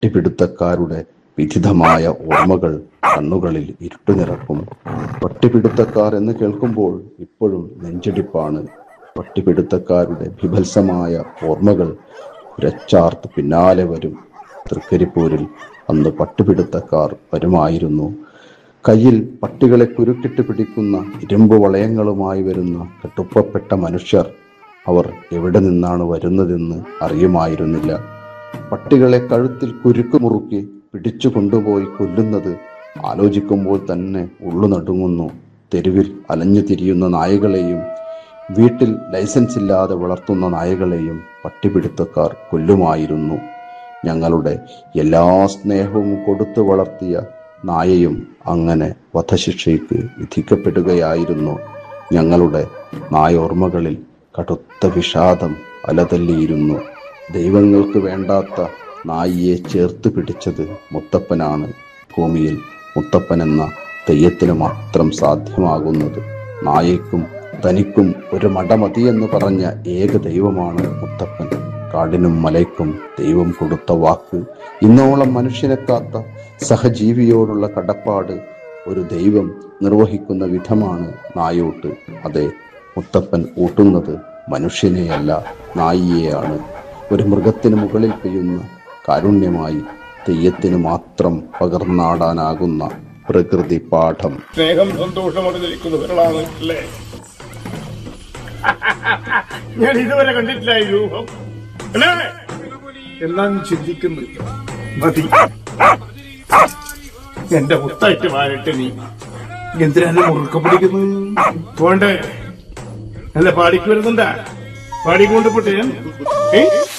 പട്ടിപിടുത്തക്കാരുടെ വിധിതമായ ഓർമ്മകൾ കണ്ണുകളിൽ ഇരുട്ടു നിറക്കും പട്ടിപിടുത്തക്കാർ എന്ന് കേൾക്കുമ്പോൾ ഇപ്പോഴും നെഞ്ചിടിപ്പാണ് പട്ടിപിടുത്തക്കാരുടെ ബിഭത്സമായ ഓർമ്മകൾ കുരച്ചാർത്ത് പിന്നാലെ വരും തൃക്കരിപ്പൂരിൽ അന്ന് പട്ടിപിടുത്തക്കാർ വരുമായിരുന്നു കയ്യിൽ പട്ടികളെ കുരുക്കിട്ട് പിടിക്കുന്ന ഇരുമ്പ് വളയങ്ങളുമായി വരുന്ന കെട്ടുപ്പപ്പെട്ട മനുഷ്യർ അവർ എവിടെ നിന്നാണ് വരുന്നതെന്ന് അറിയുമായിരുന്നില്ല പട്ടികളെ കഴുത്തിൽ കുരുക്ക് മുറുക്കി പിടിച്ചു കൊണ്ടുപോയി കൊല്ലുന്നത് ആലോചിക്കുമ്പോൾ തന്നെ ഉള്ളു നടുങ്ങുന്നു തെരുവിൽ അലഞ്ഞു തിരിയുന്ന നായകളെയും വീട്ടിൽ ലൈസൻസ് ഇല്ലാതെ വളർത്തുന്ന നായകളെയും പട്ടിപിടുത്തക്കാർ കൊല്ലുമായിരുന്നു ഞങ്ങളുടെ എല്ലാ സ്നേഹവും കൊടുത്തു വളർത്തിയ നായയും അങ്ങനെ വധശിക്ഷയ്ക്ക് വിധിക്കപ്പെടുകയായിരുന്നു ഞങ്ങളുടെ നായോർമ്മകളിൽ കടുത്ത വിഷാദം അലതല്ലിയിരുന്നു ദൈവങ്ങൾക്ക് വേണ്ടാത്ത നായിയെ ചേർത്ത് പിടിച്ചത് മുത്തപ്പനാണ് ഭൂമിയിൽ മുത്തപ്പൻ എന്ന തെയ്യത്തിന് മാത്രം സാധ്യമാകുന്നത് നായയ്ക്കും തനിക്കും ഒരു മടമതി എന്ന് പറഞ്ഞ ഏക ദൈവമാണ് മുത്തപ്പൻ കാടിനും മലയ്ക്കും ദൈവം കൊടുത്ത വാക്ക് ഇന്നോളം മനുഷ്യനെ കാത്ത സഹജീവിയോടുള്ള കടപ്പാട് ഒരു ദൈവം നിർവഹിക്കുന്ന വിധമാണ് നായോട്ട് അതെ മുത്തപ്പൻ ഊട്ടുന്നത് മനുഷ്യനെയല്ല നായിയെയാണ് ഒരു മൃഗത്തിന് മുകളിൽ പെയ്യുന്ന കാരുണ്യമായി തെയ്യത്തിന് മാത്രം പകർന്നാടാനാകുന്ന പ്രകൃതി പാഠം സ്നേഹം സന്തോഷം അറിഞ്ഞിരിക്കുന്നവരാണ് അല്ലേ ഞാൻ ഇതുവരെ കണ്ടിട്ടില്ല ഈ രൂപം അല്ലേ എല്ലാം ചിന്തിക്കുന്നു മതി എന്റെ മുത്തായിട്ട് മാറിട്ട് നീ എന്തിനാണ് മുറുക്ക പിടിക്കുന്നത് പോണ്ടേ അല്ല പാടിക്ക് വരുന്നുണ്ടാ പാടിക്കൊണ്ട് പോട്ടെ ഞാൻ ഏ